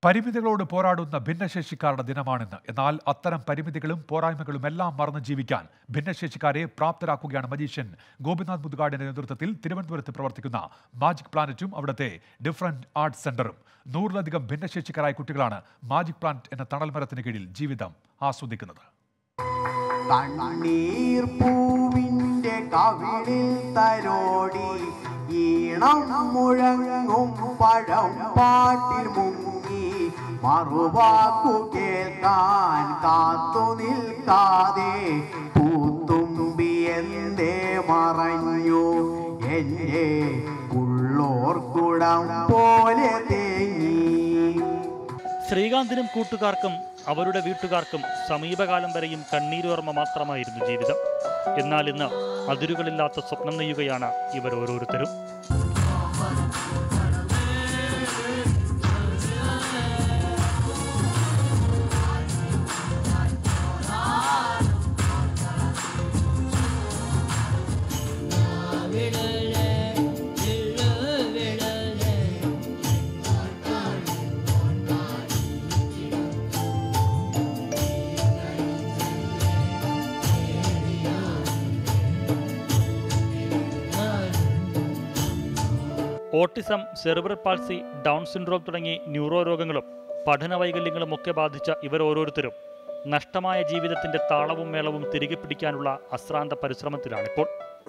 പരിമിതികളോട് പോരാടുന്ന ഭിന്നശേഷിക്കാരുടെ ദിനമാണിന്ന് എന്നാൽ അത്തരം പരിമിതികളും പോരായ്മകളും എല്ലാം മറന്ന് ജീവിക്കാൻ ഭിന്നശേഷിക്കാരെ പ്രാപ്തരാക്കുകയാണ് മജീഷ്യൻ ഗോപിനാഥ് മുതുകാടിന്റെ നേതൃത്വത്തിൽ തിരുവനന്തപുരത്ത് പ്രവർത്തിക്കുന്ന മാജിക് പ്ലാനറ്റും അവിടുത്തെ ഡിഫറൻറ്റ് ആർട്സ് സെന്ററും നൂറിലധികം ഭിന്നശേഷിക്കാരായ കുട്ടികളാണ് മാജിക് പ്ലാനറ്റ് എന്ന തണൽമരത്തിന് കീഴിൽ ജീവിതം ആസ്വദിക്കുന്നത് കണ്ണീർ പൂവിന്റെ കവിളിൽ തരോടി ഈണം മുഴങ്ങും പഴം പാട്ടിൽ മുങ്ങി മറുവാക്കു കേൾക്കാൻ കാത്തു നിൽക്കാതെ പൂത്തുമ്പി എന്തേ മറഞ്ഞു എന്റെ ഉള്ളോർക്കുടം പോലെ തേങ്ങി ശ്രീകാന്തിനും കൂട്ടുകാർക്കും അവരുടെ വീട്ടുകാർക്കും സമീപകാലം വരെയും കണ്ണീരോർമ്മ മാത്രമായിരുന്നു ജീവിതം എന്നാൽ ഇന്ന് അതിരുകളില്ലാത്ത സ്വപ്നം നെയ്യുകയാണ് ഇവർ ഓരോരുത്തരും autism cerebral palsy down syndrome തുടങ്ങി ന്യൂറോ രോഗങ്ങളും പഠന വൈകല്യങ്ങളും ഒക്കെ ബാധിച്ച ഇവർ ഓരോരുത്തരും നഷ്ടമായ ജീവിതത്തിന്റെ താളവും മേളവും തിരികെ പിടിക്കാനുള്ള അശ്രാന്ത പരിശ്രമത്തിലാണിപ്പോൾ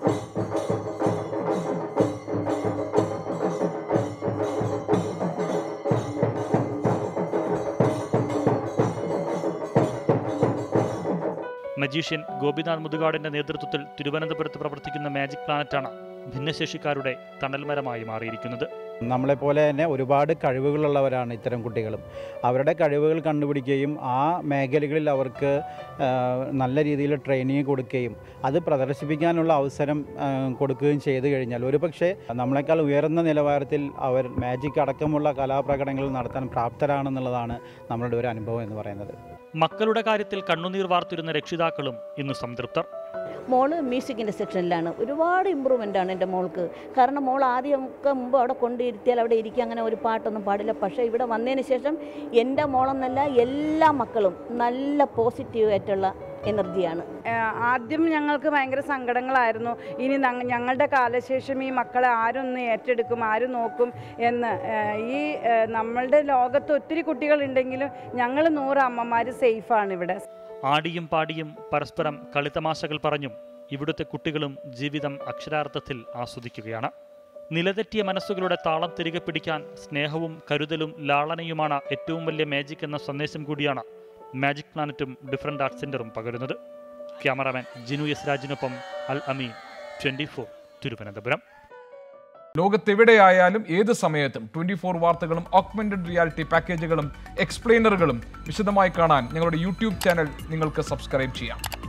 മജീഷ്യൻ ഗോപിനാഥ് മുതുകാടിന്റെ നേതൃത്വത്തിൽ തിരുവനന്തപുരത്ത് പ്രവർത്തിക്കുന്ന മാജിക് പ്ലാനറ്റാണ് ഭിന്നശേഷിക്കാരുടെ തണൽമരമായി മാറിയിരിക്കുന്നത് നമ്മളെപ്പോലെ തന്നെ ഒരുപാട് കഴിവുകളുള്ളവരാണ് ഇത്തരം കുട്ടികളും അവരുടെ കഴിവുകൾ കണ്ടുപിടിക്കുകയും ആ മേഖലകളിൽ അവർക്ക് ആ, നല്ല രീതിയിൽ ട്രെയിനിങ് കൊടുക്കുകയും അത് പ്രദർശിപ്പിക്കാനുള്ള അവസരം ആ, കൊടുക്കുകയും ചെയ്തു കഴിഞ്ഞാൽ ഒരുപക്ഷെ നമ്മളെക്കാൾ ഉയർന്ന നിലവാരത്തിൽ അവർ മാജിക് അടക്കമുള്ള കലാപ്രകടനങ്ങൾ നടത്താൻ പ്രാപ്തരാണെന്നുള്ളതാണ് നമ്മളുടെ ഒരു അനുഭവം എന്ന് പറയുന്നത് മക്കളുടെ കാര്യത്തിൽ കണ്ണുനീർ വാർത്തിരുന്ന രക്ഷിതാക്കളും ഇന്ന് സംതൃപ്തർ മോള് മ്യൂസിക്കിൻ്റെ സെക്ഷനിലാണ് ഒരുപാട് ഇമ്പ്രൂവ്മെൻ്റ് ആണ് എൻ്റെ മോൾക്ക് കാരണം മോൾ ആദ്യമൊക്കെ മുമ്പ് അവിടെ കൊണ്ടിരുത്തിയാൽ അവിടെ ഇരിക്കുക അങ്ങനെ ഒരു പാട്ടൊന്നും പാടില്ല പക്ഷേ ഇവിടെ വന്നതിന് ശേഷം എൻ്റെ മോളെന്നല്ല എല്ലാ മക്കളും നല്ല പോസിറ്റീവ് ആയിട്ടുള്ള എനർജിയാണ് ഏഹ് ആദ്യം ഞങ്ങൾക്ക് ഭയങ്കര സങ്കടങ്ങളായിരുന്നു ഇനി ഞങ്ങ- ഞങ്ങളുടെ കാലശേഷം ഈ മക്കളെ ആരൊന്ന് ഏറ്റെടുക്കും ആര് നോക്കും എന്ന് ഏഹ് ഈ ഏഹ് നമ്മളുടെ ലോകത്ത് ഒത്തിരി കുട്ടികളുണ്ടെങ്കിലും ഞങ്ങൾ നൂറ് അമ്മമാർ സേഫാണ് ഇവിടെ ആടിയും പാടിയും പരസ്പരം കളിത്തമാശകൾ പറഞ്ഞും ഇവിടുത്തെ കുട്ടികളും ജീവിതം അക്ഷരാർത്ഥത്തിൽ ആസ്വദിക്കുകയാണ് നിലതെറ്റിയ മനസ്സുകളുടെ താളം തിരികെ പിടിക്കാൻ സ്നേഹവും കരുതലും ലാളനയുമാണ് ഏറ്റവും വലിയ മാജിക് എന്ന സന്ദേശം കൂടിയാണ് മാജിക് പ്ലാനറ്റും ഡിഫറൻറ്റ് ആർട്ട് സെന്ററും പകരുന്നത് ക്യാമറാമാൻ ജിനു എസ് രാജിനൊപ്പം അൽ അമീൻ ട്വന്റി ഫോർ തിരുവനന്തപുരം ലോകത്തെവിടെയായാലും ഏത് സമയത്തും ട്വന്റി ഫോർ വാർത്തകളും ഓഗ്മെന്റഡ് റിയാലിറ്റി പാക്കേജുകളും എക്സ്പ്ലെയിനറുകളും വിശദമായി കാണാൻ ഞങ്ങളുടെ യൂട്യൂബ് ചാനൽ നിങ്ങൾക്ക് സബ്സ്ക്രൈബ് ചെയ്യാം